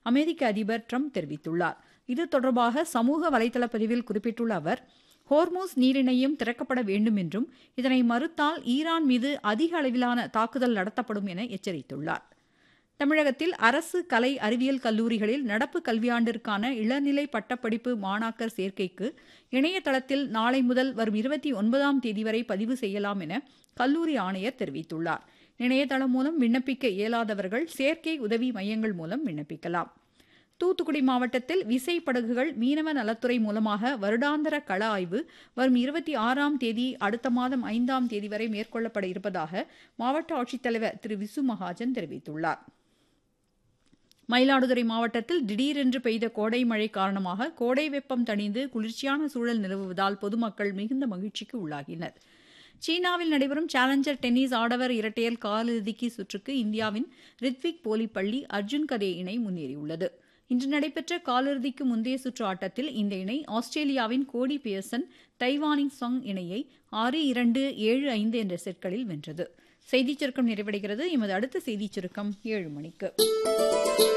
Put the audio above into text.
அமெரிக்க அதிபர் ட்ரம்ப் தெரிவித்துள்ளார் இது தொடர்பாக சமூக வலைதள பதிவில் குறிப்பிட்டுள்ள அவர் ஹோர்மூஸ் நீரிணையும் திறக்கப்பட வேண்டும் என்றும் இதனை மறுத்தால் ஈரான் மீது அதிக அளவிலான தாக்குதல் நடத்தப்படும் என எச்சரித்துள்ளார் தமிழகத்தில் அரசு கலை அறிவியல் கல்லூரிகளில் நடப்பு கல்வியாண்டிற்கான இளநிலை பட்டப்படிப்பு மாணாக்கர் சேர்க்கைக்கு இணையதளத்தில் நாளை முதல் வரும் இருபத்தி ஒன்பதாம் தேதி வரை பதிவு செய்யலாம் என கல்லூரி ஆணையர் தெரிவித்துள்ளார் இணையதளம் மூலம் விண்ணப்பிக்க இயலாதவர்கள் சேர்க்கை உதவி மையங்கள் மூலம் விண்ணப்பிக்கலாம் தூத்துக்குடி மாவட்டத்தில் விசை படகுகள் மீனவ நலத்துறை மூலமாக வருடாந்திர கள ஆய்வு வரும் இருபத்தி ஆறாம் தேதி அடுத்த மாதம் ஐந்தாம் தேதி வரை மேற்கொள்ளப்பட இருப்பதாக மாவட்ட ஆட்சித்தலைவர் திரு விசு மகாஜன் தெரிவித்துள்ளார் மயிலாடுதுறை மாவட்டத்தில் திடீரென்று பெய்த கோடை மழை காரணமாக கோடை வெப்பம் தணிந்து குளிர்ச்சியான சூழல் நிலவுவதால் பொதுமக்கள் மிகுந்த மகிழ்ச்சிக்கு உள்ளாகினர் சீனாவில் நடைபெறும் சேலஞ்சர் டென்னிஸ் ஆடவர் இரட்டையர் காலிறுதிக்கு சுற்றுக்கு இந்தியாவின் ரித்விக் போலிப்பள்ளி அர்ஜுன் கதே இணை முன்னேறியுள்ளது இன்று நடைபெற்ற காலிறுதிக்கு முந்தைய சுற்று ஆட்டத்தில் இந்த இணை ஆஸ்திரேலியாவின் கோடி பியர்சன் தைவானின் சொங் இணையை ஆறு இரண்டு ஏழு ஐந்து என்ற செட்களில் வென்றது செய்திச் சுருக்கம் நிறைவடைகிறது எமது அடுத்த செய்திச் சுருக்கம் ஏழு மணிக்கு